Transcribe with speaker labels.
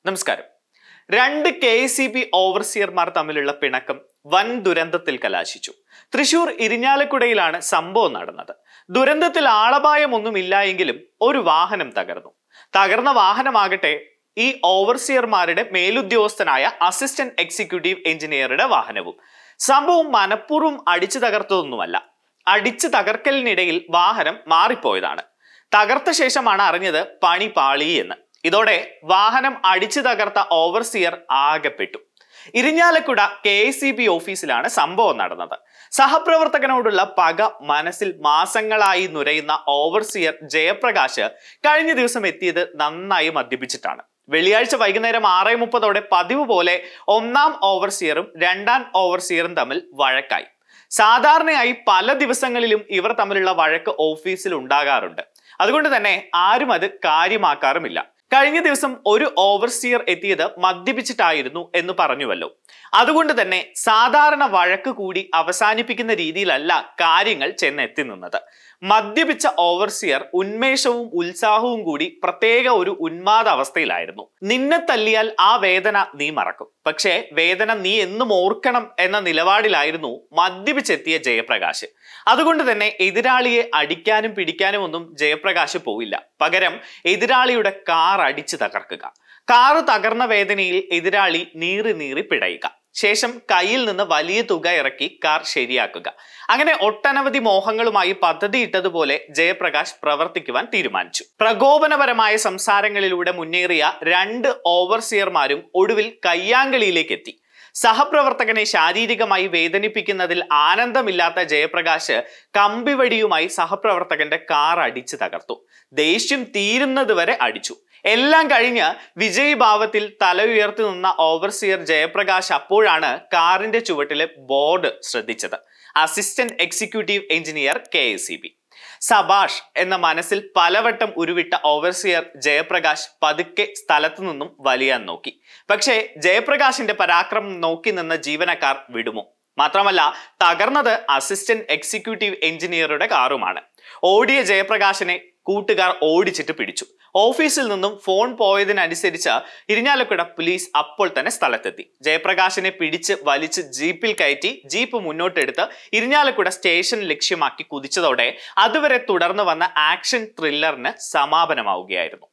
Speaker 1: നമസ്കാരം രണ്ട് K C B ഓവർസിയർമാർ തമ്മിലുള്ള പിണക്കം വൻ ദുരന്തത്തിൽ കലാശിച്ചു തൃശൂർ ഇരിഞ്ഞാലക്കുടയിലാണ് സംഭവം നടന്നത് ദുരന്തത്തിൽ ആളപായമൊന്നുമില്ല എങ്കിലും ഒരു വാഹനം തകർന്നു തകർന്ന വാഹനമാകട്ടെ ഈ ഓവർസിയർമാരുടെ മേലുദ്യോഗസ്ഥനായ അസിസ്റ്റന്റ് എക്സിക്യൂട്ടീവ് എഞ്ചിനീയറുടെ വാഹനവും സംഭവം മനഃപൂർവ്വം അടിച്ചു തകർത്തതൊന്നുമല്ല അടിച്ചു തകർക്കലിനിടയിൽ വാഹനം മാറിപ്പോയതാണ് തകർത്ത ശേഷമാണ് അറിഞ്ഞത് പണി പാളി എന്ന് ഇതോടെ വാഹനം അടിച്ചു തകർത്ത ഓവർസിയർ ആകെപ്പെട്ടു ഇരിഞ്ഞാലക്കുട കെ സി ബി ഓഫീസിലാണ് സംഭവം നടന്നത് സഹപ്രവർത്തകനോടുള്ള പക മനസ്സിൽ മാസങ്ങളായി നുരയുന്ന ഓവർസിയർ ജയപ്രകാശ് കഴിഞ്ഞ ദിവസം എത്തിയത് നന്നായി മദ്യപിച്ചിട്ടാണ് വെള്ളിയാഴ്ച വൈകുന്നേരം ആറ് മുപ്പതോടെ പതിവ് പോലെ ഒന്നാം ഓവർസിയറും രണ്ടാം ഓവർസിയറും തമ്മിൽ വഴക്കായി സാധാരണയായി പല ദിവസങ്ങളിലും ഇവർ തമ്മിലുള്ള വഴക്ക് ഓഫീസിൽ ഉണ്ടാകാറുണ്ട് അതുകൊണ്ട് തന്നെ ആരും അത് കാര്യമാക്കാറുമില്ല കഴിഞ്ഞ ദിവസം ഒരു ഓവർസിയർ എത്തിയത് മദ്യപിച്ചിട്ടായിരുന്നു എന്ന് പറഞ്ഞുവല്ലോ അതുകൊണ്ട് തന്നെ സാധാരണ വഴക്ക് കൂടി അവസാനിപ്പിക്കുന്ന രീതിയിലല്ല കാര്യങ്ങൾ ചെന്നെത്തി നിന്നത് മദ്യപിച്ച ഓവർസിയർ ഉന്മേഷവും ഉത്സാഹവും കൂടി പ്രത്യേക ഒരു ഉന്മാദ അവസ്ഥയിലായിരുന്നു നിന്നെ തല്ലിയാൽ ആ വേദന നീ മറക്കും പക്ഷേ വേദന നീ എന്നും ഓർക്കണം എന്ന നിലപാടിലായിരുന്നു മദ്യപിച്ചെത്തിയ ജയപ്രകാശ് അതുകൊണ്ട് തന്നെ എതിരാളിയെ അടിക്കാനും പിടിക്കാനും ഒന്നും ജയപ്രകാശ് പോയില്ല പകരം എതിരാളിയുടെ കാർ അടിച്ചു തകർക്കുക കാറ് തകർന്ന വേദനയിൽ എതിരാളി നീറി നീറി പിടയുക ശേഷം കയ്യിൽ നിന്ന് വലിയ തുക ഇറക്കി കാർ ശരിയാക്കുക അങ്ങനെ ഒട്ടനവധി മോഹങ്ങളുമായി പദ്ധതിയിട്ടതുപോലെ ജയപ്രകാശ് പ്രവർത്തിക്കുവാൻ തീരുമാനിച്ചു പ്രകോപനപരമായ സംസാരങ്ങളിലൂടെ മുന്നേറിയ രണ്ട് ഓവർസിയർമാരും ഒടുവിൽ കയ്യാങ്കളിയിലേക്ക് എത്തി സഹപ്രവർത്തകനെ ശാരീരികമായി വേദനിപ്പിക്കുന്നതിൽ ആനന്ദമില്ലാത്ത ജയപ്രകാശ് കമ്പിവടിയുമായി സഹപ്രവർത്തകന്റെ കാർ അടിച്ചു തകർത്തു ദേഷ്യം തീരുന്നത് വരെ അടിച്ചു എല്ലാം കഴിഞ്ഞ് വിജയ് ഭാവത്തിൽ തല ഉയർത്തി നിന്ന ഓവർസിയർ ജയപ്രകാശ് അപ്പോഴാണ് കാറിന്റെ ചുവട്ടിലെ ബോർഡ് ശ്രദ്ധിച്ചത് assistant executive engineer K S C B Sabash എന്ന മനസ്സിൽ പലവട്ടം ഉരുവിട്ട ഓവർസിയർ ജയപ്രകാശ് പതുക്കെ സ്ഥലത്തു നിന്നും വലിയാൻ നോക്കി പക്ഷേ ജയപ്രകാശിന്റെ പരാക്രമം നോക്കി നിന്ന ജീവനക്കാർ വിടുമോ മാത്രമല്ല തകർന്നത് അസിസ്റ്റന്റ് എക്സിക്യൂട്ടീവ് എഞ്ചിനീയറുടെ കാറുമാണ് ഓടിയ ജയപ്രകാശിനെ കൂട്ടുകാർ ഓടിച്ചിട്ട് പിടിച്ചു ഓഫീസിൽ നിന്നും ഫോൺ പോയതിനനുസരിച്ച് ഇരിഞ്ഞാലക്കുട പോലീസ് അപ്പോൾ തന്നെ സ്ഥലത്തെത്തി ജയപ്രകാശിനെ പിടിച്ച് വലിച്ച് ജീപ്പിൽ കയറ്റി ജീപ്പ് മുന്നോട്ടെടുത്ത് ഇരിഞ്ഞാലക്കുട സ്റ്റേഷൻ ലക്ഷ്യമാക്കി കുതിച്ചതോടെ അതുവരെ തുടർന്ന് വന്ന ആക്ഷൻ ത്രില്ലറിന് സമാപനമാവുകയായിരുന്നു